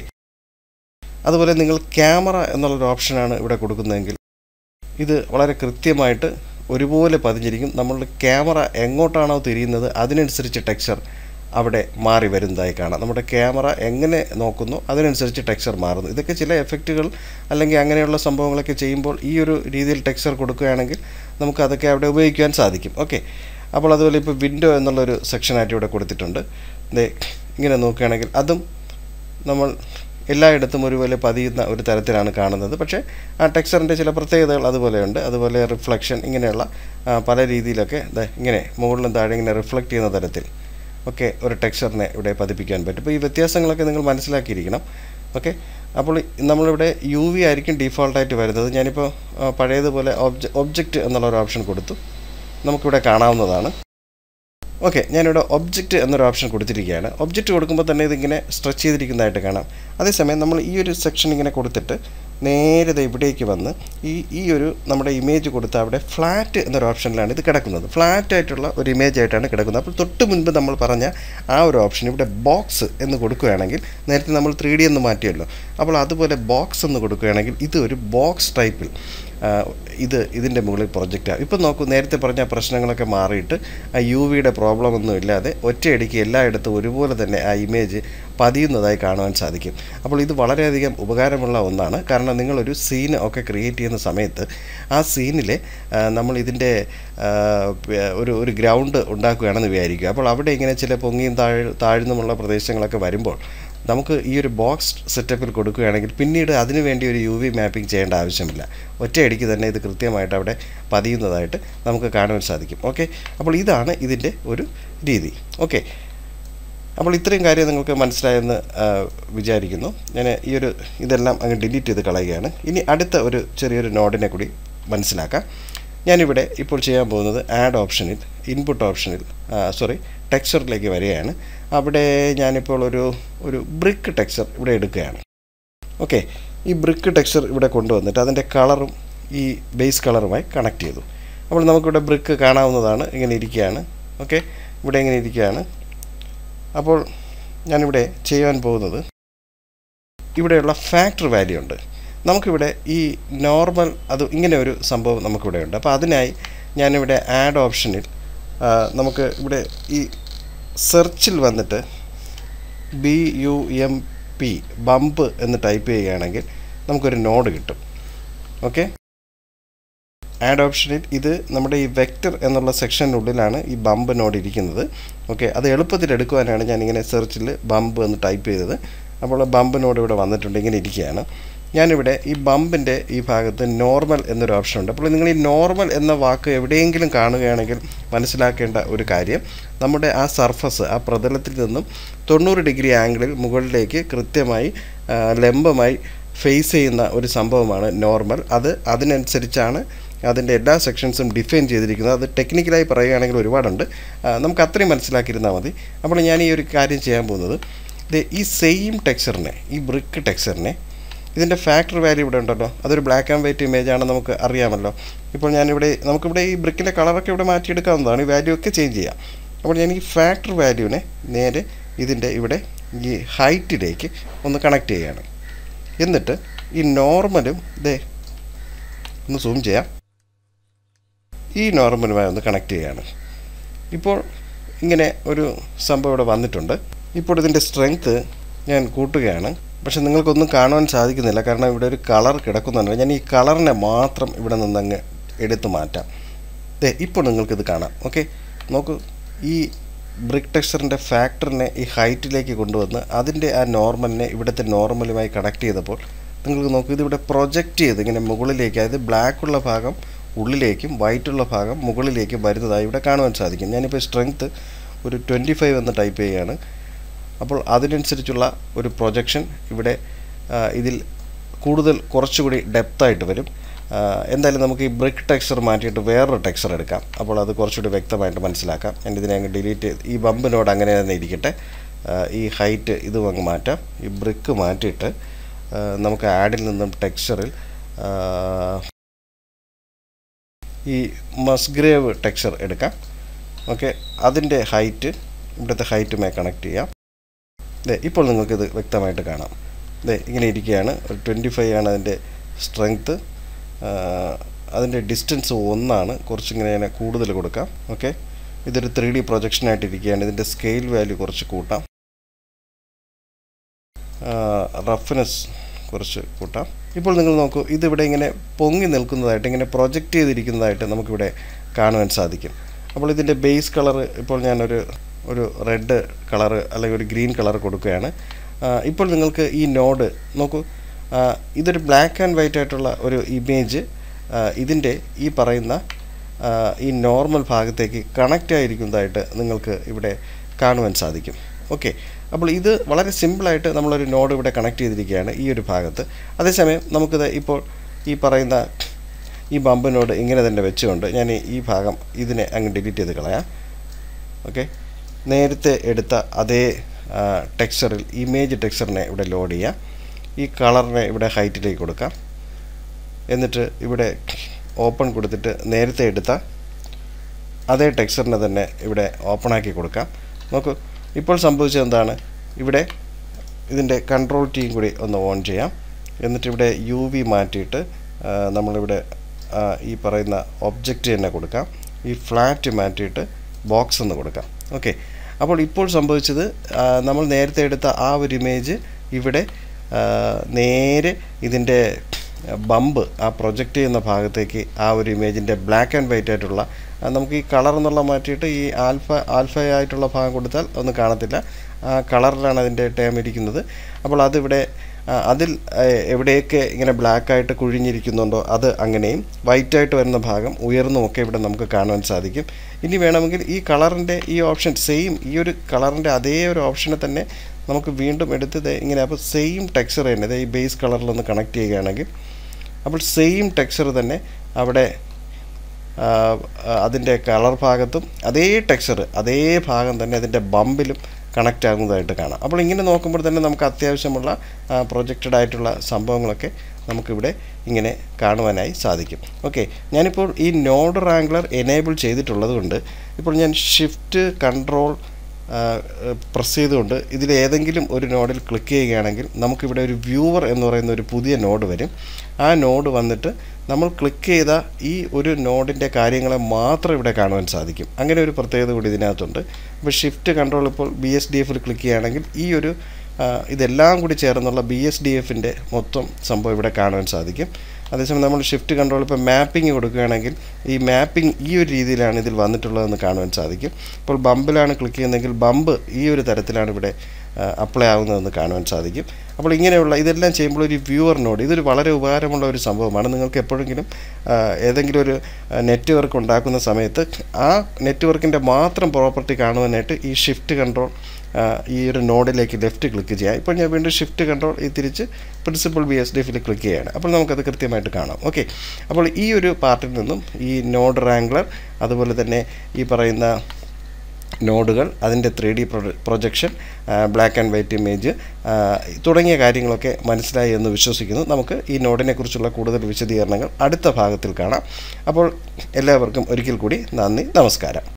അതുപോലെ നിങ്ങൾ ക്യാമറ എന്നുള്ളൊരു ഓപ്ഷനാണ് ഇവിടെ കൊടുക്കുന്നതെങ്കിൽ ഇത് വളരെ കൃത്യമായിട്ട് ഒരുപോലെ പതിഞ്ഞിരിക്കും നമ്മളുടെ ക്യാമറ എങ്ങോട്ടാണോ തിരിയുന്നത് അതിനനുസരിച്ച് ടെക്സ്ചർ അവിടെ മാറി വരുന്നതായി കാണാം നമ്മുടെ ക്യാമറ എങ്ങനെ നോക്കുന്നു അതിനനുസരിച്ച് ടെക്സ്ചർ മാറുന്നു ഇതൊക്കെ ചില എഫക്റ്റുകൾ അല്ലെങ്കിൽ അങ്ങനെയുള്ള സംഭവങ്ങളൊക്കെ ചെയ്യുമ്പോൾ ഈ ഒരു രീതിയിൽ ടെക്സ്ചർ കൊടുക്കുകയാണെങ്കിൽ നമുക്ക് അതൊക്കെ അവിടെ ഉപയോഗിക്കാൻ സാധിക്കും ഓക്കെ അപ്പോൾ അതുപോലെ ഇപ്പോൾ വിൻഡോ എന്നുള്ളൊരു സെക്ഷനായിട്ട് ഇവിടെ കൊടുത്തിട്ടുണ്ട് ദേ ഇങ്ങനെ നോക്കുകയാണെങ്കിൽ അതും നമ്മൾ എല്ലായിടത്തും ഒരുപോലെ പതിയുന്ന ഒരു തരത്തിലാണ് കാണുന്നത് പക്ഷേ ആ ടെക്സ്ചറിൻ്റെ ചില പ്രത്യേകതകൾ അതുപോലെയുണ്ട് അതുപോലെ റിഫ്ലക്ഷൻ ഇങ്ങനെയുള്ള പല രീതിയിലൊക്കെ ഇങ്ങനെ മുകളിലും താഴെ ഇങ്ങനെ റിഫ്ലക്റ്റ് ചെയ്യുന്ന തരത്തിൽ ഒക്കെ ഒരു ടെക്സ്ചറിനെ ഇവിടെ പതിപ്പിക്കാൻ പറ്റും അപ്പോൾ ഈ വ്യത്യാസങ്ങളൊക്കെ നിങ്ങൾ മനസ്സിലാക്കിയിരിക്കണം ഓക്കെ അപ്പോൾ നമ്മളിവിടെ യു വി ആയിരിക്കും ഡീഫോൾട്ടായിട്ട് വരുന്നത് ഞാനിപ്പോൾ പഴയതുപോലെ ഒബ്ജ ഒബ്ജക്റ്റ് എന്നുള്ള ഒരു ഓപ്ഷൻ കൊടുത്തു നമുക്കിവിടെ കാണാവുന്നതാണ് ഓക്കെ ഞാനിവിടെ ഒബ്ജക്റ്റ് എന്നൊരു ഓപ്ഷൻ കൊടുത്തിരിക്കുകയാണ് ഒബ്ജക്റ്റ് കൊടുക്കുമ്പോൾ തന്നെ ഇതിങ്ങനെ സ്ട്രെച്ച് ചെയ്തിരിക്കുന്നതായിട്ട് കാണാം അതേസമയം നമ്മൾ ഈ ഒരു സെക്ഷൻ ഇങ്ങനെ കൊടുത്തിട്ട് നേരെ ഇവിടേക്ക് വന്ന് ഈ ഈ ഒരു നമ്മുടെ ഇമേജ് കൊടുത്ത അവിടെ ഫ്ലാറ്റ് എന്നൊരു ഓപ്ഷനിലാണ് ഇത് കിടക്കുന്നത് ഫ്ലാറ്റ് ആയിട്ടുള്ള ഒരു ഇമേജ് ആയിട്ടാണ് കിടക്കുന്നത് അപ്പോൾ തൊട്ട് മുൻപ് നമ്മൾ പറഞ്ഞ ആ ഒരു ഓപ്ഷൻ ഇവിടെ ബോക്സ് എന്ന് കൊടുക്കുകയാണെങ്കിൽ നേരത്തെ നമ്മൾ ത്രീ ഡി എന്ന് മാറ്റിയല്ലോ അപ്പോൾ അതുപോലെ ബോക്സ് എന്ന് കൊടുക്കുകയാണെങ്കിൽ ഇത് ഒരു ബോക്സ് ടൈപ്പിൽ ഇത് ഇതിൻ്റെ മുകളിൽ പ്രൊജക്റ്റ് ആകും ഇപ്പം നോക്കൂ നേരത്തെ പറഞ്ഞ പ്രശ്നങ്ങളൊക്കെ മാറിയിട്ട് ആ യു വിയുടെ പ്രോബ്ലം ഒന്നും ഇല്ലാതെ ഒറ്റയടിക്ക് എല്ലായിടത്തും ഒരുപോലെ തന്നെ ആ ഇമേജ് പതിയുന്നതായി കാണുവാൻ സാധിക്കും അപ്പോൾ ഇത് വളരെയധികം ഉപകാരമുള്ള ഒന്നാണ് കാരണം നിങ്ങളൊരു സീൻ ഒക്കെ ക്രിയേറ്റ് ചെയ്യുന്ന സമയത്ത് ആ സീനിലെ നമ്മൾ ഇതിൻ്റെ ഒരു ഒരു ഗ്രൗണ്ട് ഉണ്ടാക്കുകയാണെന്ന് വിചാരിക്കുക അപ്പോൾ അവിടെ ഇങ്ങനെ ചില പൊങ്ങിയും താഴ് താഴ്ന്നുമുള്ള പ്രദേശങ്ങളൊക്കെ വരുമ്പോൾ നമുക്ക് ഈ ഒരു ബോക്സ് സെറ്റപ്പിൽ കൊടുക്കുകയാണെങ്കിൽ പിന്നീട് അതിനു വേണ്ടി ഒരു യു വി മാപ്പിംഗ് ചെയ്യേണ്ട ആവശ്യമില്ല ഒറ്റയടിക്ക് തന്നെ ഇത് കൃത്യമായിട്ട് അവിടെ പതിയുന്നതായിട്ട് നമുക്ക് കാണുവാൻ സാധിക്കും ഓക്കെ അപ്പോൾ ഇതാണ് ഇതിൻ്റെ ഒരു രീതി ഓക്കെ അപ്പോൾ ഇത്രയും കാര്യം നിങ്ങൾക്ക് മനസ്സിലായെന്ന് വിചാരിക്കുന്നു ഞാൻ ഈ ഒരു ഇതെല്ലാം അങ്ങ് ഡിലീറ്റ് ചെയ്ത് കളയുകയാണ് ഇനി അടുത്ത ഒരു ചെറിയൊരു നോഡിനെ കൂടി മനസ്സിലാക്കാം ഞാനിവിടെ ഇപ്പോൾ ചെയ്യാൻ പോകുന്നത് ആഡ് ഓപ്ഷനിൽ ഇൻപുട്ട് ഓപ്ഷനിൽ സോറി ടെക്സ്ചറിലേക്ക് വരികയാണ് അവിടെ ഞാനിപ്പോൾ ഒരു ഒരു ബ്രിക്ക് ടെക്സ്ചർ ഇവിടെ എടുക്കുകയാണ് ഓക്കെ ഈ ബ്രിക്ക് ടെക്സ്ചർ ഇവിടെ കൊണ്ടുവന്നിട്ട് അതിൻ്റെ കളറും ഈ ബേസ് കളറുമായി കണക്ട് ചെയ്തു അപ്പോൾ നമുക്കിവിടെ ബ്രിക്ക് കാണാവുന്നതാണ് ഇങ്ങനെ ഇരിക്കുകയാണ് ഓക്കെ ഇവിടെ ഇങ്ങനെ ഇരിക്കുകയാണ് അപ്പോൾ ഞാനിവിടെ ചെയ്യാൻ പോകുന്നത് ഇവിടെയുള്ള ഫാക്ടർ വാല്യൂ ഉണ്ട് നമുക്കിവിടെ ഈ നോർമൽ അത് ഇങ്ങനെ ഒരു സംഭവം നമുക്കിവിടെ ഉണ്ട് അപ്പോൾ അതിനായി ഞാനിവിടെ ആഡ് ഓപ്ഷനിൽ നമുക്ക് ഇവിടെ ഈ സെർച്ചിൽ വന്നിട്ട് B U M P bump എന്ന് ടൈപ്പ് ചെയ്യുകയാണെങ്കിൽ നമുക്കൊരു നോഡ് കിട്ടും ഓക്കെ ആഡ് ഓപ്ഷനിൽ ഇത് നമ്മുടെ ഈ വെക്റ്റർ എന്നുള്ള സെക്ഷനുള്ളിലാണ് ഈ ബമ്പ് നോഡ് ഇരിക്കുന്നത് ഓക്കെ അത് എളുപ്പത്തിൽ എടുക്കുവാനാണ് ഞാനിങ്ങനെ സെർച്ചിൽ ബമ്പ് എന്ന് ടൈപ്പ് ചെയ്തത് അപ്പോൾ ബമ്പ് നോഡ് ഇവിടെ വന്നിട്ടുണ്ട് ഇങ്ങനെ ഇരിക്കുകയാണ് ഞാനിവിടെ ഈ ബമ്പിൻ്റെ ഈ ഭാഗത്ത് നോർമൽ എന്നൊരു ഓപ്ഷൻ ഉണ്ട് അപ്പോൾ നിങ്ങൾ ഈ നോർമൽ എന്ന വാക്ക് എവിടെയെങ്കിലും കാണുകയാണെങ്കിൽ മനസ്സിലാക്കേണ്ട ഒരു കാര്യം നമ്മുടെ ആ സർഫസ് ആ പ്രതലത്തിൽ നിന്നും തൊണ്ണൂറ് ഡിഗ്രി ആംഗിളിൽ മുകളിലേക്ക് കൃത്യമായി ലംബമായി ഫേസ് ചെയ്യുന്ന ഒരു സംഭവമാണ് നോർമൽ അത് അതിനനുസരിച്ചാണ് അതിൻ്റെ എല്ലാ സെക്ഷൻസും ഡിഫൈൻ ചെയ്തിരിക്കുന്നത് അത് ടെക്നിക്കലായി പറയുകയാണെങ്കിൽ ഒരുപാടുണ്ട് നമുക്ക് അത്രയും മനസ്സിലാക്കിയിരുന്നാൽ മതി അപ്പോൾ ഞാൻ ഈ ഒരു കാര്യം ചെയ്യാൻ പോകുന്നത് ഈ സെയിം ടെക്സ്ചറിനെ ഈ ബ്രിക്ക് ടെക്സ്ചറിനെ ഇതിൻ്റെ ഫാക്ടർ വാല്യൂ ഇവിടെ ഉണ്ടല്ലോ അതൊരു ബ്ലാക്ക് ആൻഡ് വൈറ്റ് ഇമേജ് ആണെന്ന് നമുക്ക് അറിയാമല്ലോ ഇപ്പോൾ ഞാനിവിടെ നമുക്കിവിടെ ഈ ബ്രിക്കിൻ്റെ കളറൊക്കെ ഇവിടെ മാറ്റിയെടുക്കാവുന്നതാണ് ഈ വാല്യൂ ഒക്കെ ചേഞ്ച് ചെയ്യാം അപ്പോൾ ഞാൻ ഈ ഫാക്ടർ വാല്യൂവിനെ നേരെ ഇതിൻ്റെ ഇവിടെ ഈ ഹൈറ്റിലേക്ക് ഒന്ന് കണക്ട് ചെയ്യുകയാണ് എന്നിട്ട് ഈ നോർമലും ദേ ഒന്ന് സൂം ചെയ്യാം ഈ നോർമലുമായി ഒന്ന് കണക്ട് ചെയ്യുകയാണ് ഇപ്പോൾ ഇങ്ങനെ ഒരു സംഭവം ഇവിടെ വന്നിട്ടുണ്ട് ഇപ്പോൾ ഇതിൻ്റെ സ്ട്രെങ്ത്ത് ഞാൻ കൂട്ടുകയാണ് പക്ഷെ നിങ്ങൾക്കൊന്നും കാണുവാൻ സാധിക്കുന്നില്ല കാരണം ഇവിടെ ഒരു കളർ കിടക്കുന്നുണ്ട് ഞാൻ ഈ കളറിനെ മാത്രം ഇവിടെ നിന്നങ്ങ് എടുത്തു മാറ്റാം ദേ ഇപ്പോൾ നിങ്ങൾക്കിത് കാണാം ഓക്കെ നോക്കൂ ഈ ബ്രിക്ക് ടെക്സ്ചറിൻ്റെ ഫാക്ടറിനെ ഈ ഹൈറ്റിലേക്ക് കൊണ്ടുവന്ന് അതിൻ്റെ ആ നോർമലിനെ ഇവിടുത്തെ നോർമലുമായി കണക്ട് ചെയ്തപ്പോൾ നിങ്ങൾക്ക് നോക്കൂ ഇതിവിടെ പ്രൊജക്റ്റ് ചെയ്ത് ഇങ്ങനെ മുകളിലേക്ക് അതായത് ബ്ലാക്ക് ഉള്ള ഭാഗം ഉള്ളിലേക്കും വൈറ്റ് ഉള്ള ഭാഗം മുകളിലേക്കും വരുന്നതായി ഇവിടെ കാണുവാൻ സാധിക്കും ഞാനിപ്പോൾ സ്ട്രെങ്ത്ത് ഒരു ട്വൻറ്റി ഫൈവ് എന്ന് ടൈപ്പ് ചെയ്യുകയാണ് അപ്പോൾ അതിനനുസരിച്ചുള്ള ഒരു പ്രൊജക്ഷൻ ഇവിടെ ആ, ഇതിൽ കൂടുതൽ കുറച്ചുകൂടി ഡെപ്തായിട്ട് വരും ആ, എന്തായാലും നമുക്ക് ഈ ബ്രിക്ക് ടെക്സ്ചർ മാറ്റിയിട്ട് വേറൊരു ടെക്സ്ചർ എടുക്കാം അപ്പോൾ അത് കുറച്ചുകൂടി വ്യക്തമായിട്ട് മനസ്സിലാക്കാം ഞാൻ ഇതിനെ അങ്ങ് ഡിലീറ്റ് ചെയ്ത് ഈ ബമ്പിനോട് അങ്ങനെ തന്നെ ഇരിക്കട്ടെ ആ, ഈ ഹൈറ്റ് ഇതും അങ്ങ് മാറ്റാം ഈ ബ്രിക്ക് മാറ്റിയിട്ട് ആ, നമുക്ക് ആഡിൽ നിന്നും ടെക്സ്ചറിൽ ഈ മസ്ഗ്രേവ് ടെക്സ്ചർ എടുക്കാം ഓക്കെ അതിൻ്റെ ഹൈറ്റ് ഇവിടുത്തെ ഹൈറ്റുമായി കണക്ട് ചെയ്യാം ദേ ഇപ്പോൾ നിങ്ങൾക്കിത് വ്യക്തമായിട്ട് കാണാം ദേ ഇങ്ങനെ ഇരിക്കുകയാണ് ഒരു ട്വൻറ്റി ഫൈവ് ആണ് അതിൻ്റെ സ്ട്രെങ്ത്ത് അതിൻ്റെ ഡിസ്റ്റൻസ് ഒന്നാണ് കുറച്ചിങ്ങനെ ഇങ്ങനെ കൂടുതൽ കൊടുക്കാം ഓക്കെ ഇതൊരു ത്രീ ഡി പ്രൊജക്ഷനായിട്ട് ഇരിക്കുകയാണ് ഇതിൻ്റെ സ്കെയിൽ വാല്യൂ കുറച്ച് കൂട്ടാം റഫ്നെസ് കുറച്ച് കൂട്ടാം ഇപ്പോൾ നിങ്ങൾ നോക്കൂ ഇതിവിടെ ഇങ്ങനെ പൊങ്ങി നിൽക്കുന്നതായിട്ട് ഇങ്ങനെ പ്രൊജക്റ്റ് ചെയ്തിരിക്കുന്നതായിട്ട് നമുക്കിവിടെ കാണുവാൻ സാധിക്കും അപ്പോൾ ഇതിൻ്റെ ബേസ് കളർ ഇപ്പോൾ ഞാനൊരു ഒരു റെഡ് കളർ അല്ലെങ്കിൽ ഒരു ഗ്രീൻ കളർ കൊടുക്കുകയാണ് ആ, ഇപ്പോൾ നിങ്ങൾക്ക് ഈ നോഡ് നോക്കൂ ആ, ഇതൊരു ബ്ലാക്ക് ആൻഡ് വൈറ്റ് ആയിട്ടുള്ള ഒരു ഇമേജ് ഇതിൻ്റെ ഈ പറയുന്ന ആ, ഈ നോർമൽ ഭാഗത്തേക്ക് കണക്റ്റ് ആയിരിക്കുന്നതായിട്ട് നിങ്ങൾക്ക് ഇവിടെ കാണുവാൻ സാധിക്കും ഓക്കെ അപ്പോൾ ഇത് വളരെ സിമ്പിളായിട്ട് നമ്മളൊരു നോഡ് ഇവിടെ കണക്ട് ചെയ്തിരിക്കുകയാണ് ഈ ഒരു ഭാഗത്ത് അതേസമയം നമുക്കിത് ഇപ്പോൾ ഈ പറയുന്ന ഈ ബമ്പ് നോഡ് ഇങ്ങനെ തന്നെ വെച്ചുകൊണ്ട് ഞാൻ ഈ- ഈ ഭാഗം ഇതിനെ അങ്ങ് ഡിലീറ്റ് ചെയ്ത് കളയാം ഓക്കെ നേരത്തെ എടുത്ത അതേ ടെക്സ്ചറിൽ ഇമേജ് ടെക്സ്ചറിനെ ഇവിടെ ലോഡ് ചെയ്യാം ഈ കളറിനെ ഇവിടെ ഹൈറ്റിലേക്ക് കൊടുക്കാം എന്നിട്ട് ഇവിടെ ഓപ്പൺ കൊടുത്തിട്ട് നേരത്തെ എടുത്ത അതേ ടെക്സ്ചറിനെ തന്നെ ഇവിടെ ഓപ്പൺ ആക്കി കൊടുക്കാം നോക്കൂ ഇപ്പോൾ സംഭവിച്ചത് എന്താണ് ഇവിടെ ഇതിൻ്റെ കൺട്രോൾ ടീം കൂടി ഒന്ന് ഓൺ ചെയ്യാം എന്നിട്ട് ഇവിടെ യു വി മാറ്റിയിട്ട് ആ, നമ്മളിവിടെ ആ, ഈ പറയുന്ന ഒബ്ജക്റ്റ് തന്നെ കൊടുക്കാം ഈ ഫ്ലാറ്റ് മാറ്റിയിട്ട് ബോക്സ് എന്ന് കൊടുക്കാം ഓക്കെ അപ്പോൾ ഇപ്പോൾ സംഭവിച്ചത് ആ, നമ്മൾ നേരത്തെ എടുത്ത ആ ഒരു ഇമേജ് ഇവിടെ ആ, നേരെ ഇതിൻ്റെ ബമ്പ് ആ പ്രൊജക്റ്റ് ചെയ്യുന്ന ഭാഗത്തേക്ക് ആ ഒരു ഇമേജിൻ്റെ ബ്ലാക്ക് ആൻഡ് വൈറ്റ് ആയിട്ടുള്ള ആ, നമുക്ക് ഈ കളർ എന്നുള്ള മാറ്റിയിട്ട് ഈ ആൽഫ ആൽഫ ആയിട്ടുള്ള ഭാഗം കൊടുത്താൽ ഒന്നും കാണത്തില്ല ആ കളറിലാണ് അതിൻ്റെ ടേം ഇരിക്കുന്നത് അപ്പോൾ അതിവിടെ ആ, അതിൽ ആ, എവിടെയൊക്കെ ഇങ്ങനെ ബ്ലാക്ക് ആയിട്ട് കുഴിഞ്ഞിരിക്കുന്നുണ്ടോ അത് അങ്ങനെയും വൈറ്റ് ആയിട്ട് വരുന്ന ഭാഗം ഉയർന്നും ഒക്കെ ഇവിടെ നമുക്ക് കാണുവാൻ സാധിക്കും ഇനി വേണമെങ്കിൽ ഈ കളറിൻ്റെ ഈ ഓപ്ഷൻ സെയിം ഈ ഒരു കളറിൻ്റെ അതേ ഒരു ഓപ്ഷനെ തന്നെ നമുക്ക് വീണ്ടും എടുത്ത് ദേ ഇങ്ങനെ അപ്പോൾ സെയിം ടെക്സ്ചർ തന്നെ ദേ ഈ ബേസ് കളറിലൊന്ന് കണക്ട് ചെയ്യുകയാണെങ്കിൽ അപ്പോൾ സെയിം ടെക്സ്ചർ തന്നെ അവിടെ ആ, അതിൻ്റെ കളർ ഭാഗത്തും അതേ ടെക്സ്ചർ അതേ ഭാഗം തന്നെ അതിൻ്റെ ബമ്പിലും കണക്റ്റ് ആകുന്നതായിട്ട് കാണാം അപ്പോൾ ഇങ്ങനെ നോക്കുമ്പോൾ തന്നെ നമുക്ക് അത്യാവശ്യമുള്ള പ്രൊജക്റ്റഡ് ആയിട്ടുള്ള സംഭവങ്ങളൊക്കെ നമുക്കിവിടെ ഇങ്ങനെ കാണുവാനായി സാധിക്കും ഓക്കെ ഞാനിപ്പോൾ ഈ നോഡ് റാങ്കുലർ എനേബിൾ ചെയ്തിട്ടുള്ളത് കൊണ്ട് ഇപ്പോൾ ഞാൻ ഷിഫ്റ്റ് കൺട്രോൾ പ്രസ് ചെയ്തുകൊണ്ട് ഇതിൽ ഏതെങ്കിലും ഒരു നോഡിൽ ക്ലിക്ക് ചെയ്യുകയാണെങ്കിൽ നമുക്കിവിടെ ഒരു വ്യൂവർ എന്ന് പറയുന്ന ഒരു പുതിയ നോഡ് വരും ആ നോഡ് വന്നിട്ട് നമ്മൾ ക്ലിക്ക് ചെയ്ത ഈ ഒരു നോഡിൻ്റെ കാര്യങ്ങളെ മാത്രം ഇവിടെ കാണുവാൻ സാധിക്കും അങ്ങനെ ഒരു പ്രത്യേകത കൂടി ഇതിനകത്തുണ്ട് ഇപ്പോൾ ഷിഫ്റ്റ് കൺട്രോൾ ഇപ്പോൾ ബി എസ് ഡി എഫിൽ ക്ലിക്ക് ചെയ്യുകയാണെങ്കിൽ ഈ ഒരു ആ, ഇതെല്ലാം കൂടി ചേർന്നുള്ള ബി എസ് ഡി എഫിൻ്റെ മൊത്തം സംഭവം ഇവിടെ കാണുവാൻ സാധിക്കും അതേസമയം നമ്മൾ ഷിഫ്റ്റ് കൺട്രോൾ ഇപ്പോൾ മാപ്പിംഗ് കൊടുക്കുകയാണെങ്കിൽ ഈ മാപ്പിംഗ് ഈ ഒരു രീതിയിലാണ് ഇതിൽ വന്നിട്ടുള്ളതെന്ന് കാണുവാൻ സാധിക്കും ഇപ്പോൾ ബമ്പിലാണ് ക്ലിക്ക് ചെയ്യുന്നതെങ്കിൽ ബമ്പ് ഈ ഒരു തരത്തിലാണ് ഇവിടെ അപ്ലൈ ആവുന്നതെന്ന് കാണുവാൻ സാധിക്കും അപ്പോൾ ഇങ്ങനെയുള്ള ഇതെല്ലാം ചെയ്യുമ്പോൾ ഒരു വ്യൂവർ നോഡ് ഇതൊരു വളരെ ഉപകാരമുള്ള ഒരു സംഭവമാണ് നിങ്ങൾക്ക് എപ്പോഴെങ്കിലും ആ, ഏതെങ്കിലും ഒരു നെറ്റ്വർക്ക് ഉണ്ടാക്കുന്ന സമയത്ത് ആ നെറ്റ്വർക്കിൻ്റെ മാത്രം പ്രോപ്പർട്ടി കാണുവാനായിട്ട് ഈ ഷിഫ്റ്റ് കൺട്രോൾ ആ, ഈ ഒരു നോഡിലേക്ക് ലെഫ്റ്റ് ക്ലിക്ക് ചെയ്യാം ഇപ്പോൾ ഞാൻ വീണ്ടും ഷിഫ്റ്റ് കൺട്രോൾ ഈ തിരിച്ച് പ്രിൻസിപ്പൽ ബി എസ് ഡി എഫിൽ ക്ലിക്ക് ചെയ്യുകയാണ് അപ്പോൾ നമുക്കത് കൃത്യമായിട്ട് കാണാം ഓക്കെ അപ്പോൾ ഈ ഒരു പാർട്ടിൽ നിന്നും ഈ നോഡ് റാങ്കുലർ അതുപോലെ തന്നെ ഈ പറയുന്ന നോഡുകൾ അതിൻ്റെ three D projection black and white image തുടങ്ങിയ കാര്യങ്ങളൊക്കെ മനസ്സിലായി എന്ന് വിശ്വസിക്കുന്നു നമുക്ക് ഈ നോഡിനെ കുറിച്ചുള്ള കൂടുതൽ വിശദീകരണങ്ങൾ അടുത്ത ഭാഗത്തിൽ കാണാം അപ്പോൾ എല്ലാവർക്കും ഒരിക്കൽ കൂടി നന്ദി നമസ്കാരം